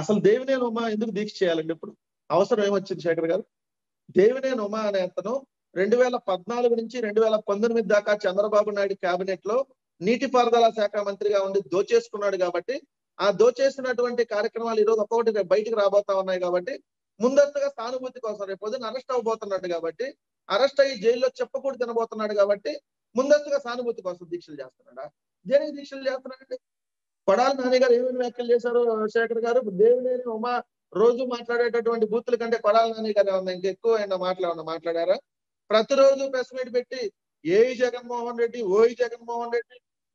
అసలు దేవినేని ఉమా ఎందుకు దీక్ష చేయాలండి ఇప్పుడు అవసరం ఏమొచ్చింది శేఖర్ గారు దేవినేని ఉమా అనే అతను రెండు వేల పద్నాలుగు నుంచి రెండు వేల పంతొమ్మిది దాకా చంద్రబాబు నాయుడు కేబినెట్ లో నీటిపారుదల శాఖ మంత్రిగా ఉండి దోచేసుకున్నాడు కాబట్టి ఆ దోచేసినటువంటి కార్యక్రమాలు ఈ రోజు ఒక్కొక్కటి బయటికి రాబోతా ఉన్నాయి కాబట్టి ముందస్తుగా సానుభూతి కోసం రేపు పొద్దున అరెస్ట్ అవ్వబోతున్నాడు కాబట్టి అరెస్ట్ అయ్యి జైల్లో చెప్పకూడదు తినబోతున్నాడు కాబట్టి ముందస్తుగా సానుభూతి కోసం దీక్షలు చేస్తున్నాడా దేనికి దీక్షలు చేస్తున్నాడండి కొడాలి నాని గారు ఏమేమి వ్యాఖ్యలు చేశారు శేఖర్ గారు దేవినేని ఉమా రోజు మాట్లాడేటటువంటి బూతుల కంటే కొడాలి నాని గారు ఏమన్నా ఇంకెక్కువ ఆయన మాట్లాడమన్నా మాట్లాడారా ప్రతిరోజు ప్రెస్ మీట్ పెట్టి ఏఈ జగన్మోహన్ రెడ్డి ఓయి జగన్మోహన్ రెడ్డి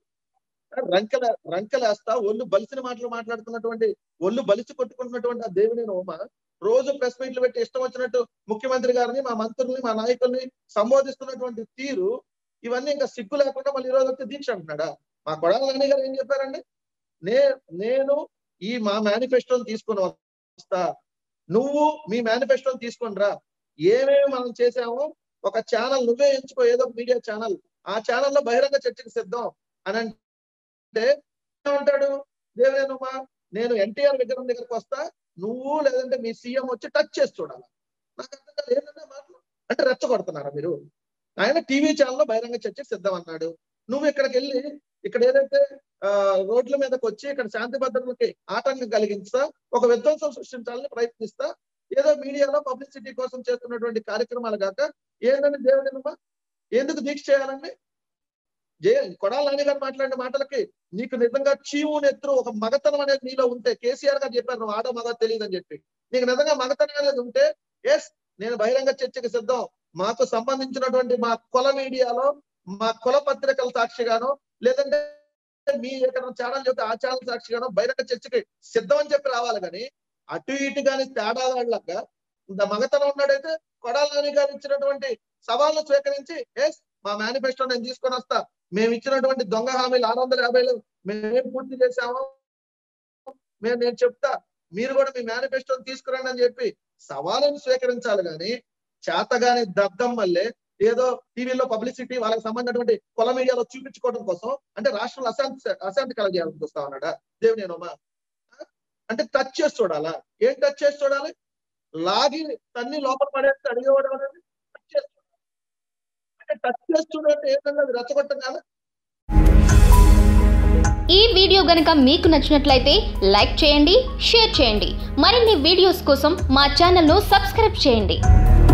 రంకెల రంకెలేస్తా ఒళ్ళు బలిసిన మాటలు మాట్లాడుతున్నటువంటి ఒళ్ళు బలిసి కొట్టుకుంటున్నటువంటి ఆ దేవినేని ఉమ రోజు ప్రెస్ మీట్లు పెట్టి ఇష్టం వచ్చినట్టు ముఖ్యమంత్రి గారిని మా మంత్రుల్ని మా నాయకుల్ని సంబోధిస్తున్నటువంటి తీరు ఇవన్నీ ఇంకా సిగ్గు లేకుండా మళ్ళీ ఈ రోజు వచ్చి దీక్ష అంటున్నాడా మా కొడాలి నాని గారు ఏం చెప్పారండి నే నేను ఈ మా మేనిఫెస్టోని తీసుకొని వస్తా నువ్వు మీ మేనిఫెస్టోని తీసుకొని రా ఏమేమి మనం చేసామో ఒక ఛానల్ నువ్వే ఎంచుకో ఏదో మీడియా ఛానల్ ఆ ఛానల్లో బహిరంగ చర్చకు సిద్ధం అని అంటే ఏమంటాడు దేవేనుమా నేను ఎన్టీఆర్ విగ్రహం దగ్గరకు వస్తా నువ్వు లేదంటే మీ సీఎం వచ్చి టచ్ చేసి చూడాలి నాకు అర్థం కాదు ఏంటంటే మాటలు అంటే రెచ్చగొడుతున్నారా మీరు ఆయన టీవీ ఛానల్లో బహిరంగ చర్చకు సిద్ధం అన్నాడు నువ్వు ఇక్కడికి వెళ్ళి ఇక్కడ ఏదైతే ఆ రోడ్ల మీదకి వచ్చి ఇక్కడ శాంతి భద్రతలకి ఆటంకం కలిగించా ఒక విధ్వంసం సృష్టించాలని ప్రయత్నిస్తా ఏదో మీడియాలో పబ్లిసిటీ కోసం చేస్తున్నటువంటి కార్యక్రమాలు కాక ఏంటంటే దేవుడినమ్మా ఎందుకు దీక్ష చేయాలండి జయ కొడాల నాని గారు మాట్లాడిన మాటలకి నీకు నిజంగా చీము నెత్తురు ఒక మగతనం అనేది నీలో ఉంటే కేసీఆర్ గారు చెప్పారు నువ్వు ఆడో మగ తెలియదని చెప్పి నీకు నిజంగా మగతనం అనేది ఉంటే ఎస్ నేను బహిరంగ చర్చకి సిద్ధం మాకు సంబంధించినటువంటి మా కుల మీడియాలో మా కుల పత్రికల సాక్షిగానో లేదంటే మీ ఎక్కడ ఛానల్ చెప్తే ఆ ఛానల్ సాక్షిగానో బహిరంగ చర్చకి సిద్ధం అని చెప్పి రావాలి కానీ అటు ఇటు కానీ తేడా వాళ్ళగా ఇంత మగతనం ఉన్నాడైతే కొడాల నాని గారు ఇచ్చినటువంటి సవాళ్ళను స్వీకరించి ఎస్ మా మేనిఫెస్టో నేను తీసుకొని వస్తా మేము ఇచ్చినటువంటి దొంగ హామీలు ఆరు వందల యాభైలు మేమేం పూర్తి చేశామో మేము నేను చెప్తా మీరు కూడా మీ మేనిఫెస్టోని తీసుకురండి అని చెప్పి సవాళ్ళను స్వీకరించాలి కానీ చేతగాని దద్దం వల్లే ఏదో టీవీలో పబ్లిసిటీ వాళ్ళకి సంబంధించినటువంటి కుల మీడియాలో చూపించుకోవడం కోసం అంటే రాష్ట్రంలో అశాంతి అశాంతి కలగజేయాలని చూస్తా ఉన్నాడా దేవినేనోమా అంటే టచ్ చేసి చూడాలా ఏం టచ్ చేసి చూడాలి లాగి తన్ని లోపల పడేస్తే అడిగేవాడు అనేది టచ్ చేసి చూడాలి. అంటే టచ్ చేసి చూడంటే ఏంటంటే అది రెచ్చగొట్టం కాదా ఈ వీడియో గనుక మీకు నచ్చినట్లయితే లైక్ చేయండి షేర్ చేయండి మరిన్ని వీడియోస్ కోసం మా ఛానల్ను సబ్స్క్రైబ్ చేయండి